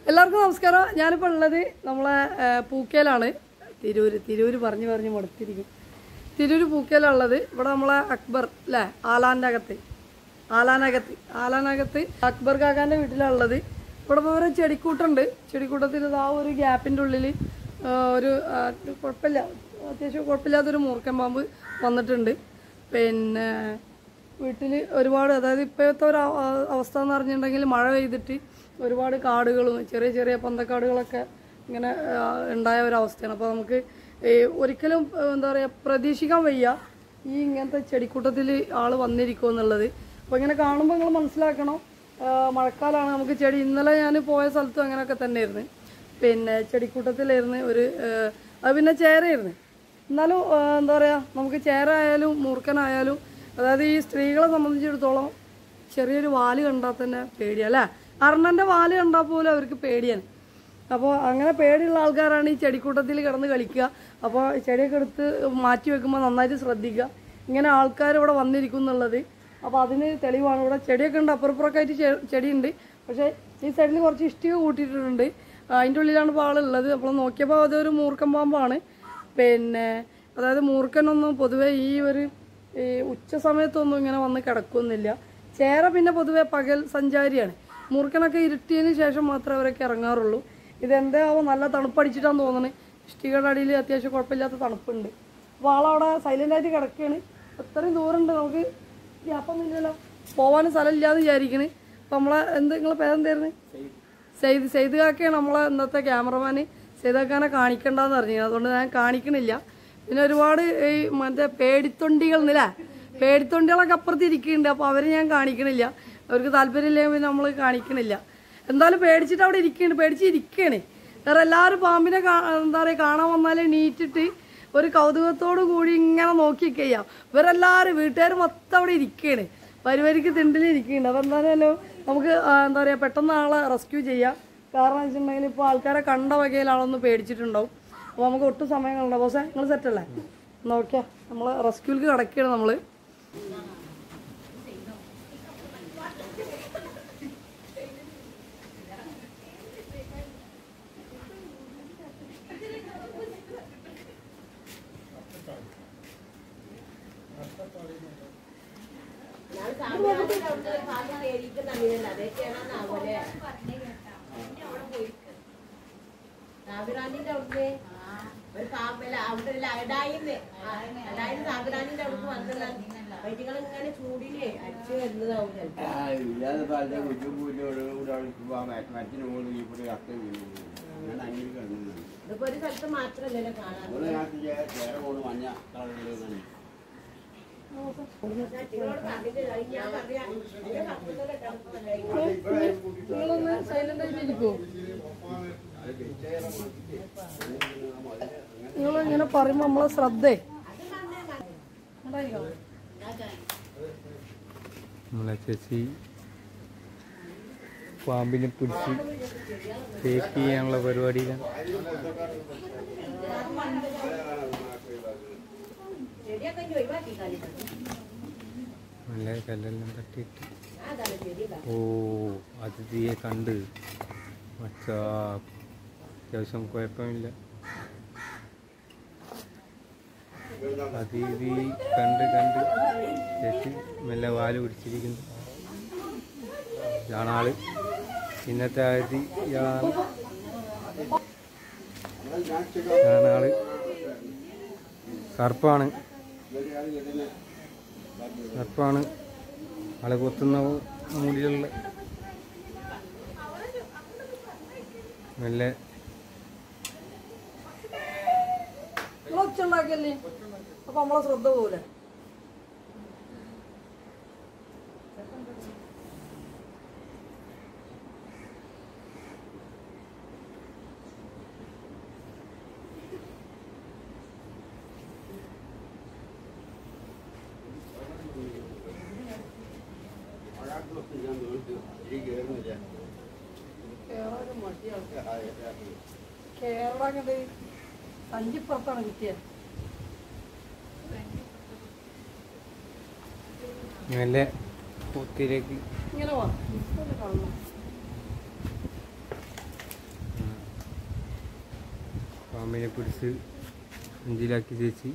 എല്ലാവർക്കും നമസ്കാരം ഞാനിപ്പോൾ ഉള്ളത് നമ്മളെ ആ, പൂക്കേലാണ് തിരൂര് തിരൂര് പറഞ്ഞു പറഞ്ഞ് മടുത്തിരിക്കും തിരൂര് പൂക്കേലുള്ളത് ഇവിടെ നമ്മളെ അക്ബർ അല്ലേ ആലാൻ്റെ അകത്ത് ആലാനകത്ത് ആലാനകത്ത് അക്ബർ കാക്കാൻ്റെ വീട്ടിലുള്ളത് ഇവിടെ ഇപ്പോൾ ഒരു ചെടിക്കൂട്ടുണ്ട് ചെടിക്കൂട്ടത്തിൽ ഇതാ ഒരു ഗ്യാപ്പിൻ്റെ ഉള്ളിൽ ആ, ഒരു ആ, കുഴപ്പമില്ല അത്യാവശ്യം കുഴപ്പമില്ലാത്തൊരു മൂർക്കൻ പാമ്പ് വന്നിട്ടുണ്ട് പിന്നെ വീട്ടിൽ ഒരുപാട് അതായത് ഇപ്പോഴത്തെ ഒരു അവ- അവസ്ഥ എന്ന് പറഞ്ഞിട്ടുണ്ടെങ്കിൽ മഴ പെയ്തിട്ട് ഒരുപാട് കാടുകളും ചെറിയ ചെറിയ പന്തക്കാടുകളൊക്കെ ഇങ്ങനെ ആ, ഉണ്ടായ ഒരു അവസ്ഥയാണ് അപ്പോൾ നമുക്ക് ഈ ഒരിക്കലും ആ, എന്താ പറയുക പ്രതീക്ഷിക്കാൻ വയ്യ ഈ ഇങ്ങനത്തെ ചെടിക്കൂട്ടത്തിൽ ആൾ വന്നിരിക്കും എന്നുള്ളത് അപ്പോൾ ഇങ്ങനെ കാണുമ്പോൾ നിങ്ങൾ മനസ്സിലാക്കണം ആ, മഴക്കാലമാണ് നമുക്ക് ചെടി ഇന്നലെ ഞാൻ പോയ സ്ഥലത്തും അങ്ങനെയൊക്കെ തന്നെയായിരുന്നു പിന്നെ ചെടിക്കൂട്ടത്തിലായിരുന്നു ഒരു ആ, അത് പിന്നെ ചേരയായിരുന്നു എന്നാലും ആ, എന്താ പറയുക നമുക്ക് ചേരായാലും മൂർഖനായാലും അതായത് ഈ സ്ത്രീകളെ സംബന്ധിച്ചിടത്തോളം ചെറിയൊരു വാല് കണ്ടാൽ തന്നെ പേടിയാ അല്ലേ അർണൻ്റെ വാല് കണ്ടാൽ പോലും അവർക്ക് പേടിയാണ് അപ്പോൾ അങ്ങനെ പേടിയുള്ള ആൾക്കാരാണ് ഈ ചെടിക്കൂട്ടത്തിൽ കിടന്ന് കളിക്കുക അപ്പോൾ ചെടിയൊക്കെ എടുത്ത് മാറ്റി വെക്കുമ്പോൾ നന്നായിട്ട് ശ്രദ്ധിക്കുക ഇങ്ങനെ ആൾക്കാർ ഇവിടെ വന്നിരിക്കും എന്നുള്ളത് അപ്പോൾ അതിന് തെളിവാണ് ഇവിടെ ചെടിയൊക്കെ ഉണ്ട് അപ്പുറപ്പുറമൊക്കെ ആയിട്ട് ചെ- ചെടിയുണ്ട് പക്ഷേ ഈ സൈഡിൽ കുറച്ച് ഇഷ്ടിക കൂട്ടിയിട്ടുണ്ട് അതിൻ്റെ ഉള്ളിലാണ് ഇപ്പോൾ ആളുള്ളത് അപ്പോൾ നോക്കിയപ്പോൾ അതൊരു മൂർക്കം പാമ്പാണ് പിന്നെ അതായത് മൂർഖനൊന്നും പൊതുവേ ഈ ഒരു ഈ ഉച്ച സമയത്തൊന്നും ഇങ്ങനെ വന്ന് കിടക്കുന്നില്ല ചേര പിന്നെ പൊതുവെ പകൽ സഞ്ചാരിയാണ് മൂർഖനൊക്കെ ഇരുട്ടിയതിന് ശേഷം മാത്രമേ അവരൊക്കെ ഇറങ്ങാറുള്ളൂ ഇതെന്താവും നല്ല തണുപ്പടിച്ചിട്ടാന്ന് തോന്നുന്നത് ഇഷ്ടികയുടെ അടിയിൽ അത്യാവശ്യം കുഴപ്പമില്ലാത്ത തണുപ്പുണ്ട് അപ്പോൾ ആളവിടെ സൈലൻ്റ് ആയിട്ട് കിടക്കുകയാണ് അത്രയും ദൂരമുണ്ട് നമുക്ക് ഗ്യാപ്പൊന്നും ഇല്ലല്ലോ പോകാനും സ്ഥലമില്ലാന്ന് വിചാരിക്കണ് അപ്പോൾ നമ്മളെ എന്ത് നിങ്ങളെ പേരെന്തായിരുന്നു സെയ്ത് സെയ്ത് കാക്കയാണ് നമ്മളെ ഇന്നത്തെ ക്യാമറമാന് സെയ്ത് കാക്കാനെ കാണിക്കണ്ടെന്ന് പറഞ്ഞു അതുകൊണ്ട് ഞാൻ കാണിക്കണില്ല പിന്നെ ഒരുപാട് ഈ മറ്റേ പേടിത്തൊണ്ടികൾ എന്നില്ലേ പേടിത്തൊണ്ടികളൊക്കെ അപ്പുറത്ത് ഇരിക്കുന്നുണ്ട് അപ്പോൾ അവരെ ഞാൻ കാണിക്കണില്ല അവർക്ക് താല്പര്യമില്ലെങ്കിൽ പിന്നെ നമ്മൾ കാണിക്കണില്ല എന്തായാലും പേടിച്ചിട്ട് അവിടെ ഇരിക്കുന്നുണ്ട് പേടിച്ച് ഇരിക്കുകയാണ് വേറെ എല്ലാവരും പാമ്പിനെ കാ- എന്താ പറയുക കാണാൻ വന്നാൽ നീറ്റിട്ട് ഒരു കൗതുകത്തോടു കൂടി ഇങ്ങനെ നോക്കി കഴിയാം ഇവരെല്ലാവരും വീട്ടുകാർ മൊത്തം അവിടെ ഇരിക്കുകയാണ് പരിവരിക്ക് തിണ്ടിൽ ഇരിക്കുന്നുണ്ട് അപ്പോൾ എന്തായാലും നമുക്ക് ആ, എന്താ പറയുക പെട്ടെന്ന് ആളെ റെസ്ക്യൂ ചെയ്യാം കാരണം എന്ന് വെച്ചിട്ടുണ്ടെങ്കിൽ ഇപ്പോൾ ആൾക്കാരെ കണ്ട വകയിൽ ആളൊന്ന് പേടിച്ചിട്ടുണ്ടാവും അപ്പോൾ നമുക്ക് ഒട്ടും സമയം കളണ്ട ബോസേ നിങ്ങൾ സെറ്റല്ലേ നോക്കിയാ നമ്മൾ റെസ്ക്യൂലേക്ക് കിടക്കുകയാണ് നമ്മൾ സാബിറാനിന്റെ അവിടുന്ന് ഒരു പാമ്പല്ല അവിടെ ഒരു അടായിന്ന് അടായിന്ന് സാബിറാനിന്റെ അവിടുന്ന് വന്നുള്ള വൈറ്റുകൾ ഇങ്ങനെ ചൂടില് അടിച്ചു വരുന്നതാവും ചിലപ്പോ ഇല്ലാതെ പാലത്തെ കുറ്റു പൂജയോട് കൂടെ മരത്തിന് മുകളിൽ ഈ കൂടെ കത്ത് വീണു ഞാൻ അങ്ങനെ കിടന്നു ഇതിപ്പോ ഒരു സ്ഥലത്ത് മാത്രല്ലല്ലോ കാണാൻ അവിടെ കാലത്ത് ചേര പോണ് മഞ്ഞ കളറിൽ ചട്ടികളോട് പറഞ്ഞിട്ട് ഞാൻ പറയാം എന്റെ കത്തുകളെ കിടപ്പല്ലേ നിങ്ങളൊന്ന് സൈലന്റ് ആയിട്ട് ഇരിക്കുമോ നിങ്ങൾ ഇങ്ങനെ പറയുമ്പോൾ നമ്മളെ ശ്രദ്ധേ ഉണ്ടായിക്കോ? നമ്മളെ ചേച്ചി പാമ്പിനെ പിടിച്ച് ടേക്ക് ചെയ്യാനുള്ള പരിപാടിയിലാണ് ചെടിയൊക്കെ ഇനി ഒഴിവാക്കി കളിക്കണം നല്ല കല്ലെല്ലാം തട്ടിയിട്ട് അതാണ് ചെടി ഓ അതിഥിയെ കണ്ട് മച്ചാ അത്യാവശ്യം കുഴപ്പമില്ല അതിഥി കണ്ട് കണ്ട് ചേച്ചി മെല്ലെ വാല് പിടിച്ചിരിക്കുന്നു ഇതാണ് ഇന്നത്തെ അതിഥി ഇയാളാണ് ഇതാണ് ആള് കറുപ്പാണ് കറുപ്പാണ് ആളെ കൊത്തുന്ന മൂടിലുള്ള മെല്ലെ നിങ്ങൾ ഒച്ച ഉണ്ടാക്കിയല്ലേ അപ്പൊ നമ്മളെ ശ്രദ്ധ പോലെ കേറാനും മടിയാണ് കേരള അങ്ങോട്ട് സഞ്ചിപ്പുറത്താണ് കിട്ടിയത് മെല്ലെ പൊത്തിലേക്ക് ഇങ്ങനെ വാ ഇങ്ങനെ കാണണം പാമ്പിനെ പിടിച്ച് നെഞ്ചിലാക്കി ചേച്ചി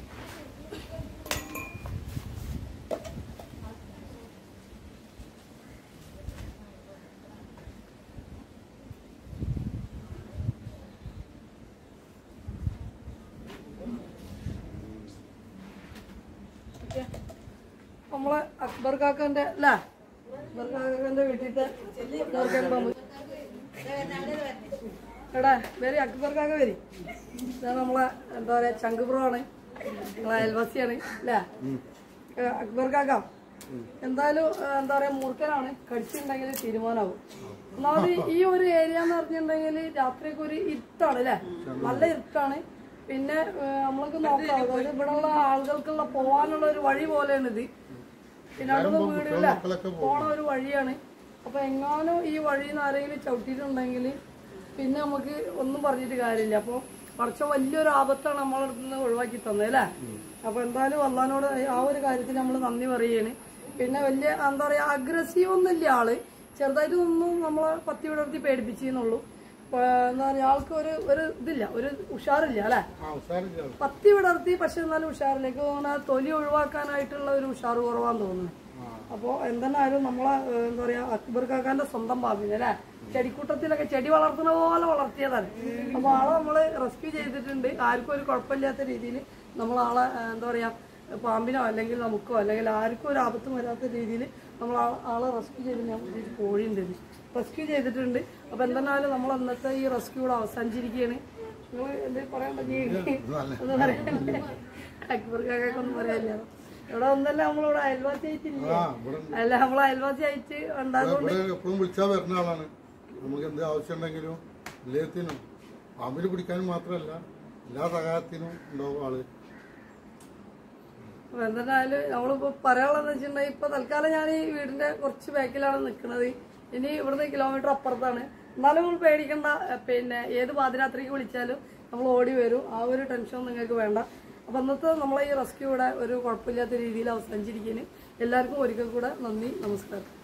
നമ്മളെ അക്ബർ കാക്കന്റെ അല്ലേ അക്ബർ കാക്കന്റെ വീട്ടിലത്തെ മോർഗൻ പാമ്പ് എടാ വരി അക്ബർ കാക്ക വരി ഇതാണ് നമ്മളെ എന്താ പറയാ ചങ്കുപ്രോ ആണ് നമ്മളെ അയൽവാസിയാണ് അല്ലേ ഏ, അക്ബർ കാക്ക എന്തായാലും ഏ, എന്താ പറയാ മൂർഖനാണ് കടിച്ചിട്ടുണ്ടെങ്കിൽ തീരുമാനമാവും ഒന്നാമത് ഈ ഒരു ഏരിയ എന്ന് പറഞ്ഞിട്ടുണ്ടെങ്കിൽ രാത്രിയൊക്കെ ഒരു ഇരുട്ടാണ് അല്ലേ നല്ല ഇരുട്ടാണ് പിന്നെ ഏ, നമ്മൾക്ക് നോക്കാം അതായത് ഇവിടെയുള്ള ആളുകൾക്കുള്ള പോകാനുള്ള ഒരു വഴി പോലെയാണ് ഇത് പിന്നെ അടുത്ത വീടില്ല പോണ ഒരു വഴിയാണ് അപ്പൊ എങ്ങാനും ഈ വഴിയിൽ നിന്ന് ആരെങ്കിലും ചവിട്ടിയിട്ടുണ്ടെങ്കിൽ പിന്നെ നമുക്ക് ഒന്നും പറഞ്ഞിട്ട് കാര്യമില്ല അപ്പൊ കുറച്ച് വലിയൊരു ആപത്താണ് നമ്മളെ അടുത്ത് നിന്ന് ഒഴിവാക്കി തന്നത് അല്ലേ അപ്പൊ എന്തായാലും അള്ളഹാനോട് ആ ഒരു കാര്യത്തിൽ നമ്മൾ നന്ദി പറയുകയാണ് പിന്നെ വലിയ എന്താ പറയാ അഗ്രസീവ് ഒന്നുമില്ല ആള് ചെറുതായിട്ട് ഒന്നും നമ്മളെ പത്തി വിടർത്തി പേടിപ്പിച്ചെന്നുള്ളൂ ഇപ്പൊ എന്താ പറയാ ആൾക്ക് ഒരു ഒരു ഇതില്ല ഒരു ഉഷാറില്ല അല്ലേ പത്തി വിടർത്തി പക്ഷെ എന്നാലും ഉഷാറിലേക്ക് തോന്നുന്ന തൊലി ഒഴിവാക്കാനായിട്ടുള്ള ഒരു ഉഷാർ കുറവാന്ന് തോന്നുന്നു അപ്പോ എന്തെന്നായാലും നമ്മളെ ഏഹ്, എന്താ പറയാ അക്ബർ കാക്കാന്റെ സ്വന്തം പാമ്പിനെ അല്ലെ ചെടിക്കൂട്ടത്തിലൊക്കെ ചെടി വളർത്തുന്ന പോലെ വളർത്തിയതാണ് അപ്പൊ ആളെ നമ്മള് റെസ്ക്യൂ ചെയ്തിട്ടുണ്ട് ആർക്കും ഒരു കുഴപ്പമില്ലാത്ത രീതിയിൽ നമ്മൾ ആളെ ഏഹ്, എന്താ പറയാ പാമ്പിനോ അല്ലെങ്കിൽ നമുക്കോ അല്ലെങ്കിൽ ആർക്കും ഒരു ആപത്തും വരാത്ത രീതിയിൽ നമ്മൾ ആ- ആളെ റെസ്ക്യൂ ചെയ്ത് ഞാൻ കോഴിയുണ്ട് റെസ്ക്യൂ ചെയ്തിട്ടുണ്ട് അപ്പൊ എന്തെന്നാലും നമ്മൾ അന്നത്തെ ഈ റെസ്ക്യൂ ഇവിടെ അവസാനിച്ചിരിക്കുകയാണ് നിങ്ങൾ എന്തെങ്കിലും പറയാൻ പറ്റിയ ഒന്നും പറയാനില്ല അക്ബർ കാക്കൊന്നും പറയാനില്ല ഇവിടെ ഒന്നല്ല നമ്മളിവിടെ അയൽവാസി ആയിട്ടില്ല അല്ല നമ്മൾ അയൽവാസി ആയിട്ട് ഉണ്ടാകുകൊണ്ട് ഇവിടെ എപ്പോഴും വിളിച്ചാൽ വരുന്ന ആളാണ് നമുക്ക് എന്ത് ആവശ്യം ഉണ്ടെങ്കിലും എല്ലാത്തിനും പാമ്പിന് പിടിക്കാനും മാത്രമല്ല എല്ലാ സഹായത്തിനും ഉണ്ടാവും ആള് അപ്പൊ എന്തായാലും നമ്മളിപ്പോ പറയാനുള്ളതെന്ന് വെച്ചിട്ടുണ്ടെങ്കിൽ ഇപ്പൊ തൽക്കാലം ഞാൻ ഈ വീടിന്റെ കുറച്ച് ബാക്കിലാണ് നിൽക്കുന്നത് ഇനി ഇവിടുന്ന് കിലോമീറ്റർ അപ്പുറത്താണ് എന്നാലും നമ്മൾ പേടിക്കണ്ട എ, പിന്നെ ഏത് പാതിരാത്രിക്ക് വിളിച്ചാലും നമ്മൾ ഓടി വരും ആ ഒരു ടെൻഷൻ നിങ്ങൾക്ക് വേണ്ട അപ്പൊ അന്നത്തെ നമ്മളെ ഈ റെസ്ക്യൂ ഇവിടെ ഒരു കുഴപ്പമില്ലാത്ത രീതിയിൽ അവസാനിച്ചിരിക്കുന്നു എല്ലാവർക്കും ഒരിക്കൽ കൂടെ നന്ദി നമസ്കാരം